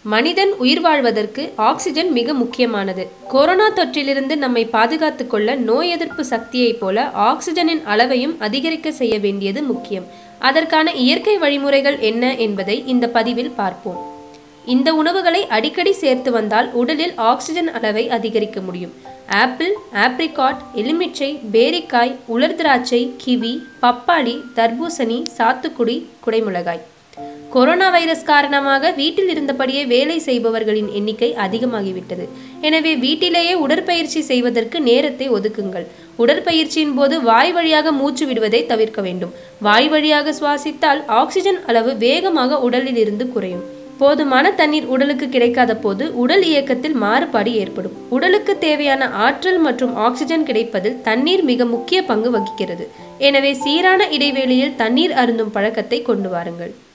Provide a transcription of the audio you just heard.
மனிதன் உயிர் வாழ்வதற்கு ஆக்சிஜன் மிக முக்கியமானது கொரோனா தொற்றிலிருந்து நம்மை பாதுகாத்துக் கொள்ள நோய் எதிர்ப்பு சக்தியைப் போல ஆக்சிஜனின் அளவையும் அதிகரிக்க செய்ய வேண்டியது முக்கியம் அதற்கான இயற்கை வழிமுறைகள் என்ன என்பதை இந்த பதிவில் பார்ப்போம் இந்த உணவுகளை அடிக்கடி சேர்த்து வந்தால் உடலில் ஆக்சிஜன் அளவை அதிகரிக்க முடியும் ஆப்பிள் ஆப்ரிகாட் எலுமிச்சை பேரிக்காய் உலர் திராட்சை கிவி பப்பாளி தர்பூசணி சாத்துக்குடி குடைமிளகாய் கொரோனா வைரஸ் காரணமாக வீட்டில் இருந்தபடியே வேலை செய்பவர்களின் எண்ணிக்கை அதிகமாகிவிட்டது எனவே வீட்டிலேயே உடற்பயிற்சி செய்வதற்கு நேரத்தை ஒதுக்குங்கள் உடற்பயிற்சியின் போது வாய் வழியாக மூச்சு விடுவதை தவிர்க்க வேண்டும் வாய் வழியாக சுவாசித்தால் ஆக்சிஜன் அளவு வேகமாக உடலில் இருந்து குறையும் போதுமான தண்ணீர் உடலுக்கு கிடைக்காத போது உடல் இயக்கத்தில் மாறுபாடு ஏற்படும் உடலுக்கு தேவையான ஆற்றல் மற்றும் ஆக்சிஜன் கிடைப்பதில் தண்ணீர் மிக முக்கிய பங்கு வகிக்கிறது எனவே சீரான இடைவெளியில் தண்ணீர் அருந்தும் பழக்கத்தை கொண்டு வாருங்கள்